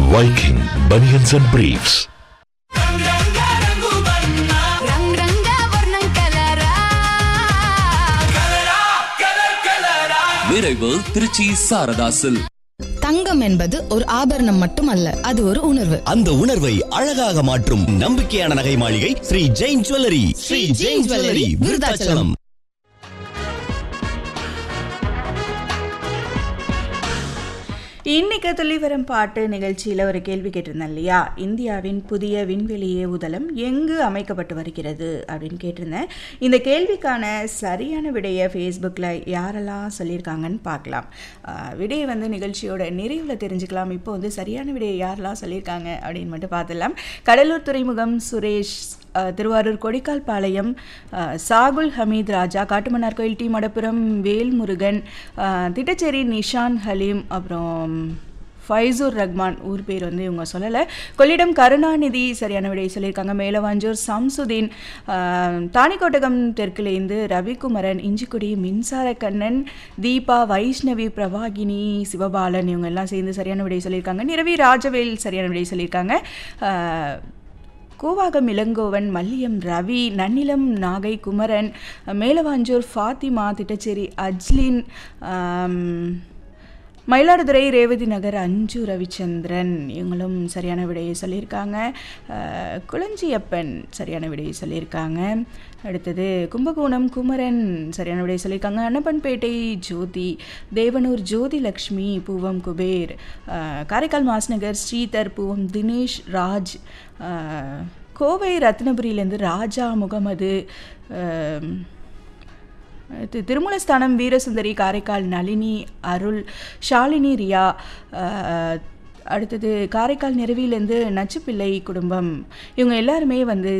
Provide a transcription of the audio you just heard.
Viking Bunions and Briefs. రంగ్ రంగ వర్ణం కలరా நிறைவு திருச்சி சாரதாசில் தங்கம் என்பது ஒரு ஆபரணம் மட்டுமல்ல அது ஒரு உணர்வு அந்த உணர்வை அழகாக மாற்றும் நம்பிக்கையான நகை மாளிகை ஸ்ரீ ஜெயின் ஜுவல்லரி ஸ்ரீ ஜெயின் ஜுவல்லரி விருதாச்சலம் இன்னைக்கு துளிவரம் பாட்டு நிகழ்ச்சியில் ஒரு கேள்வி கேட்டிருந்தேன் இல்லையா இந்தியாவின் புதிய விண்வெளி ஏவுதளம் எங்கு அமைக்கப்பட்டு வருகிறது அப்படின்னு கேட்டிருந்தேன் இந்த கேள்விக்கான சரியான விடையை ஃபேஸ்புக்கில் யாரெல்லாம் சொல்லியிருக்காங்கன்னு பார்க்கலாம் ஆஹ் விடையை வந்து நிகழ்ச்சியோட நிறைவில் தெரிஞ்சுக்கலாம் இப்போ வந்து சரியான விடையை யாரெல்லாம் சொல்லியிருக்காங்க அப்படின்னு மட்டும் பார்த்துடலாம் கடலூர் துறைமுகம் சுரேஷ் ஆஹ் திருவாரூர் கொடிக்கால் பாளையம் ஆஹ் சாகுல் ஹமீத் ராஜா காட்டுமன்னார் கோயில் டி மடப்புரம் வேல்முருகன் ஆஹ் திட்டச்சேரி நிஷான் ஹலீம் அப்புறம் ஃபைசூர் ரஹ்மான் ஊர் பேர் வந்து இவங்க சொல்லலை கொள்ளிடம் கருணாநிதி சரியான விடையை சொல்லியிருக்காங்க மேலவாஞ்சூர் சம்சுதீன் ஆஹ் தாணிக்கோட்டகம் தெற்குலேருந்து ரவிக்குமரன் இஞ்சிக்குடி மின்சார கண்ணன் தீபா வைஷ்ணவி பிரபாகினி சிவபாலன் இவங்க எல்லாம் சேர்ந்து சரியான விடையை சொல்லியிருக்காங்க நிரவி ராஜவேல் சரியான விடையை சொல்லியிருக்காங்க ஆஹ் கூவாகம் இளங்கோவன் மல்லியம் ரவி நன்னிலம் நாகை குமரன் மேலவாஞ்சூர் ஃபாத்திமா திட்டச்சேரி அஜ்லின் ஆம், மயிலாடுதுறை ரேவதி நகர் அஞ்சு ரவிச்சந்திரன் இவங்களும் சரியான விடையை சொல்லியிருக்காங்க அஹ், குளஞ்சியப்பன் சரியான விடையை சொல்லியிருக்காங்க அடுத்தது கும்பகோணம் குமரன் சரியான விடையை சொல்லியிருக்காங்க அன்னப்பன்பேட்டை ஜோதி தேவனூர் ஜோதி லக்ஷ்மி பூவம் குபேர் அஹ், காரைக்கால் மாஸ்நகர் ஸ்ரீதர் பூவம் தினேஷ் ராஜ் அஹ், கோவை ரத்னபுரியிலேருந்து ராஜா முகமது அஹ், தி- திருமூலஸ்தானம் வீரசுந்தரி காரைக்கால் நளினி அருள் ஷாலினி ரியா அஹ், அடுத்தது காரைக்கால் நிறவிலேருந்து நச்சுப்பிள்ளை குடும்பம் இவங்க எல்லாருமே வந்து